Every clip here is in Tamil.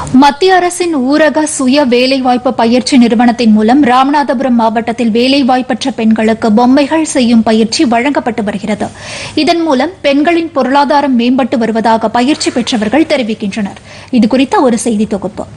மத்திய அரசின் ஊரக சுய வேலைவாய்ப்பு பயிற்சி நிறுவனத்தின் மூலம் ராமநாதபுரம் மாவட்டத்தில் வேலைவாய்ப்பற்ற பெண்களுக்கு பொம்மைகள் செய்யும் பயிற்சி வழங்கப்பட்டு வருகிறது இதன் மூலம் பெண்களின் பொருளாதாரம் மேம்பட்டு வருவதாக பயிற்சி பெற்றவர்கள் தெரிவிக்கின்றனர் இதுகுறித்த ஒரு செய்தி தொகுப்பு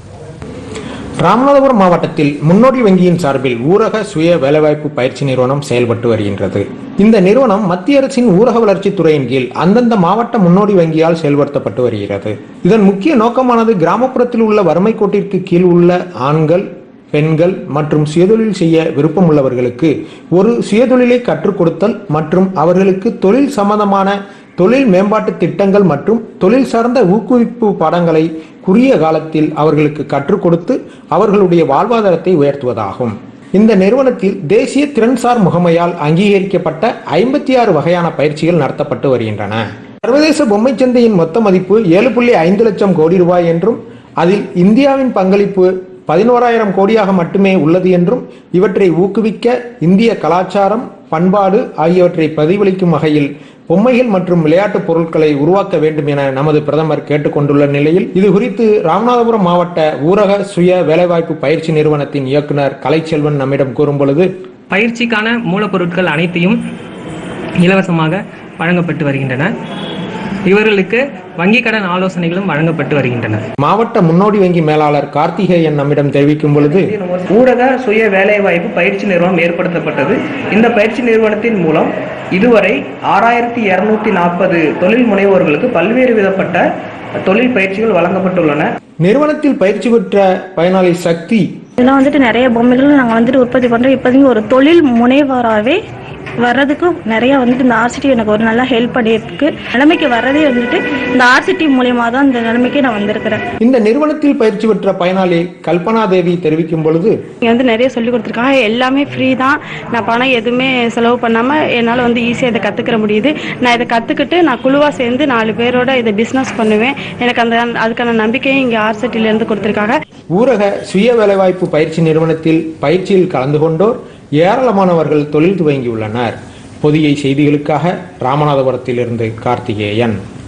ராமநாதபுரம் மாவட்டத்தில் முன்னோடி வங்கியின் சார்பில் ஊரக சுய வேலைவாய்ப்பு பயிற்சி நிறுவனம் செயல்பட்டு வருகின்றது இந்த நிறுவனம் மத்திய அரசின் ஊரக வளர்ச்சித் துறையின் கீழ் அந்தந்த மாவட்ட முன்னோடி வங்கியால் செயல்படுத்தப்பட்டு வருகிறது இதன் முக்கிய நோக்கமானது கிராமப்புறத்தில் உள்ள வறுமை கோட்டிற்கு கீழ் உள்ள ஆண்கள் பெண்கள் மற்றும் சுயதொழில் செய்ய விருப்பம் உள்ளவர்களுக்கு ஒரு சுயதொழிலை கற்றுக் கொடுத்தல் மற்றும் அவர்களுக்கு தொழில் சம்பந்தமான தொழில் மேம்பாட்டு திட்டங்கள் மற்றும் தொழில் சார்ந்த ஊக்குவிப்பு பாடங்களை குறுகிய காலத்தில் அவர்களுக்கு கற்றுக் கொடுத்து அவர்களுடைய வாழ்வாதாரத்தை உயர்த்துவதாகும் இந்த நிறுவனத்தில் தேசிய திறன்சார் முகமையால் அங்கீகரிக்கப்பட்ட ஐம்பத்தி ஆறு வகையான பயிற்சிகள் நடத்தப்பட்டு வருகின்றன சர்வதேச பொம்மை சந்தையின் மொத்த மதிப்பு ஏழு புள்ளி ஐந்து லட்சம் கோடி ரூபாய் என்றும் அதில் இந்தியாவின் பங்களிப்பு பதினோராயிரம் கோடியாக மட்டுமே உள்ளது என்றும் இவற்றை ஊக்குவிக்க இந்திய கலாச்சாரம் பண்பாடு ஆகியவற்றை பிரதிபலிக்கும் வகையில் பொம்மைகள் மற்றும் விளையாட்டுப் பொருட்களை உருவாக்க வேண்டும் என நமது பிரதமர் கேட்டுக்கொண்டுள்ள நிலையில் இது குறித்து ராமநாதபுரம் மாவட்ட ஊரக சுய வேலைவாய்ப்பு பயிற்சி நிறுவனத்தின் இயக்குனர் கலைச்செல்வன் நம்மிடம் கூறும் பொழுது பயிற்சிக்கான மூலப்பொருட்கள் அனைத்தையும் இலவசமாக வழங்கப்பட்டு வருகின்றன இவர்களுக்கு வங்கிக் கடன் ஆலோசனைகளும் வழங்கப்பட்டு வருகின்றன மாவட்ட முன்னோடி வங்கி மேலாளர் கார்த்திகேயன் நம்மிடம் தெரிவிக்கும் பொழுது ஊரக சுய வேலைவாய்ப்பு பயிற்சி நிறுவனம் ஏற்படுத்தப்பட்டது இந்த பயிற்சி நிறுவனத்தின் மூலம் இதுவரை ஆறாயிரத்தி இருநூத்தி நாற்பது தொழில் முனைவோர்களுக்கு பல்வேறு விதப்பட்ட தொழில் பயிற்சிகள் வழங்கப்பட்டுள்ளன நிறுவனத்தில் பயிற்சி பெற்ற பயனாளி சக்தி இதெல்லாம் வந்துட்டு நிறைய பொம்மைகள் நாங்கள் வந்துட்டு உற்பத்தி பண்ணுறோம் இப்போதைக்கு ஒரு தொழில் முனைவராகவே வர்றதுக்கு நிறைய வந்துட்டு இந்த ஆர்சிடி எனக்கு ஒரு நல்லா ஹெல்ப் பண்ணியிருக்கு நிலைமைக்கு வர்றதே வந்துட்டு இந்த ஆர்சிடி மூலியமாக தான் இந்த நிலைமைக்கு நான் வந்திருக்கிறேன் இந்த நிறுவனத்தில் பயிற்சி பெற்ற பயனாளி கல்பனா தேவி தெரிவிக்கும் பொழுது இங்கே வந்து நிறைய சொல்லி கொடுத்துருக்காங்க எல்லாமே ஃப்ரீ தான் நான் பணம் எதுவுமே செலவு பண்ணாமல் என்னால் வந்து ஈஸியாக இதை கற்றுக்கிற முடியுது நான் இதை கற்றுக்கிட்டு நான் குழுவாக சேர்ந்து நாலு பேரோட இதை பிஸ்னஸ் பண்ணுவேன் எனக்கு அந்த அதுக்கான நம்பிக்கையும் இங்கே ஆர்சிட்டிலேருந்து கொடுத்துருக்காங்க ஊரக சுய வேலைவாய்ப்பு பயிற்சி நிறுவனத்தில் பயிற்சியில் கலந்து கொண்டோர் ஏராளமானவர்கள் தொழில் துவங்கியுள்ளனர் பொதிகை செய்திகளுக்காக ராமநாதபுரத்திலிருந்து கார்த்திகேயன்